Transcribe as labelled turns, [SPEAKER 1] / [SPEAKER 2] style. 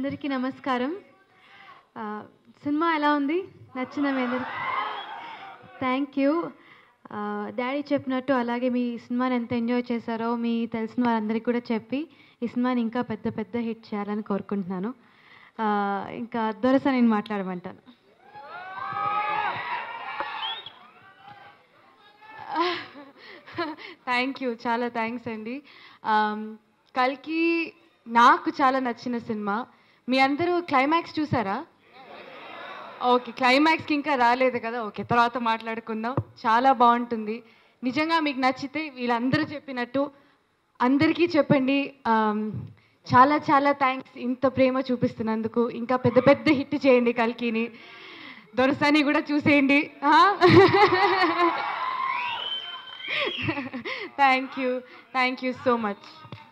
[SPEAKER 1] అందరికీ నమస్కారం ఆ, సినిమా ఎలా ఉంది నచ్చిందా మీ అందరికి థ్యాంక్ యూ డాడీ చెప్పినట్టు అలాగే మీ సినిమాని ఎంత ఎంజాయ్ చేశారో మీ తెలిసిన వారందరికీ కూడా చెప్పి ఈ సినిమాని ఇంకా పెద్ద పెద్ద హిట్ చేయాలని కోరుకుంటున్నాను ఆ, ఇంకా దొరస నేను మాట్లాడమంటాను థ్యాంక్ యూ చాలా థ్యాంక్స్ అండి ఆమ్, కల్కి నాకు చాలా నచ్చిన సినిమా మీ అందరూ క్లైమాక్స్ చూసారా ఓకే క్లైమాక్స్కి ఇంకా రాలేదు కదా ఓకే తర్వాత మాట్లాడుకుందాం చాలా బాగుంటుంది నిజంగా మీకు నచ్చితే వీళ్ళందరూ చెప్పినట్టు అందరికీ చెప్పండి ఆమ్, చాలా చాలా థ్యాంక్స్ ఇంత ప్రేమ చూపిస్తున్నందుకు ఇంకా పెద్ద పెద్ద హిట్ చేయండి కల్కిని దొరసాని కూడా చూసేయండి thank you thank you so much